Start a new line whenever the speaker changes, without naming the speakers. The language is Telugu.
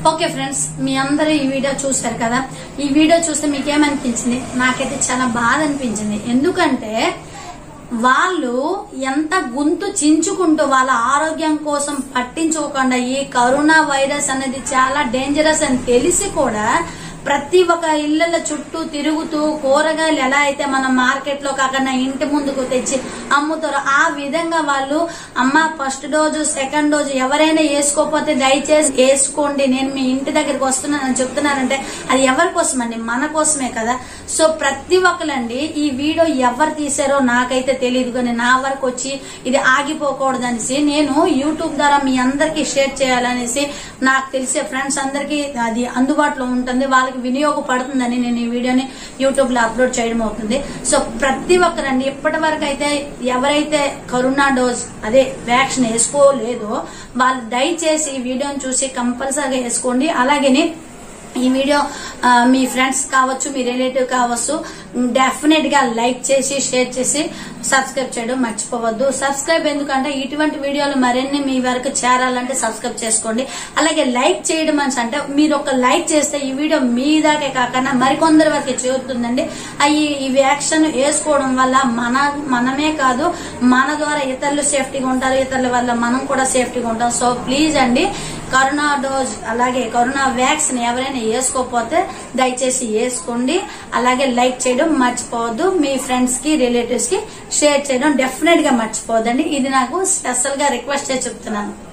ఓకే ఫ్రెండ్స్ మీ అందరూ ఈ వీడియో చూశారు కదా ఈ వీడియో చూస్తే మీకేమనిపించింది నాకైతే చాలా బాధ అనిపించింది ఎందుకంటే వాళ్ళు ఎంత గొంతు చించుకుంటూ వాళ్ళ ఆరోగ్యం కోసం పట్టించుకోకుండా ఈ కరోనా వైరస్ అనేది చాలా డేంజరస్ అని తెలిసి కూడా ప్రతి ఒక్క ఇళ్ల చుట్టూ తిరుగుతూ కూరగాయలు ఎలా అయితే మనం మార్కెట్ లో కాకుండా ఇంటి ముందుకు తెచ్చి అమ్ముతారో ఆ విధంగా వాళ్ళు అమ్మ ఫస్ట్ డోజు సెకండ్ డోజు ఎవరైనా వేసుకోకపోతే దయచేసి వేసుకోండి నేను మీ ఇంటి దగ్గరికి వస్తున్నానని చెప్తున్నానంటే అది ఎవరి కోసం అండి మన కోసమే కదా సో ప్రతి ఒక్కరండి ఈ వీడియో ఎవరు తీసారో నాకైతే తెలియదు కానీ నా వరకు వచ్చి ఇది ఆగిపోకూడదు అనేసి నేను యూట్యూబ్ ద్వారా మీ అందరికీ షేర్ చేయాలనేసి నాకు తెలిసే ఫ్రెండ్స్ అందరికీ అది అందుబాటులో ఉంటుంది వాళ్ళకి వినియోగపడుతుందని నేను ఈ వీడియోని యూట్యూబ్ లో అప్లోడ్ చేయడం అవుతుంది సో ప్రతి ఒక్కరండి ఇప్పటి వరకు అయితే ఎవరైతే కరోనా డోస్ అదే వ్యాక్సిన్ వేసుకోలేదో వాళ్ళు దయచేసి ఈ వీడియోని చూసి కంపల్సరీగా వేసుకోండి అలాగే ఈ వీడియో ఆ, మీ ఫ్రెండ్స్ కావచ్చు మీ రిలేటివ్ కావచ్చు డెఫినెట్ గా లైక్ చేసి షేర్ చేసి సబ్స్క్రైబ్ చేయడం మర్చిపోవద్దు సబ్స్క్రైబ్ ఎందుకంటే ఇటువంటి వీడియోలు మరిన్ని మీ వరకు చేరాలంటే సబ్స్క్రైబ్ చేసుకోండి అలాగే లైక్ చేయడం అని అంటే మీరు ఒక లైక్ చేస్తే ఈ వీడియో మీ దాకే కాకుండా మరికొందరి వరకు చేరుతుందండి ఆ ఈ- ఈ వ్యాక్సిన్ వేసుకోవడం వల్ల మన మనమే కాదు మన ద్వారా ఇతరులు సేఫ్టీగా ఉంటారు ఇతరుల వల్ల మనం కూడా సేఫ్టీగా ఉంటాం సో ప్లీజ్ అండి కరోనా డోజ్ అలాగే కరోనా వ్యాక్సిన్ ఎవరైనా వేసుకోకపోతే దయచేసి వేసుకోండి అలాగే లైక్ చేయడం మర్చిపోవద్దు మీ ఫ్రెండ్స్ కి రిలేటివ్స్ కి షేర్ చేయడం డెఫినెట్ గా మర్చిపోవద్దండి ఇది నాకు స్పెషల్ గా రిక్వెస్ట్ చేసి చెప్తున్నాను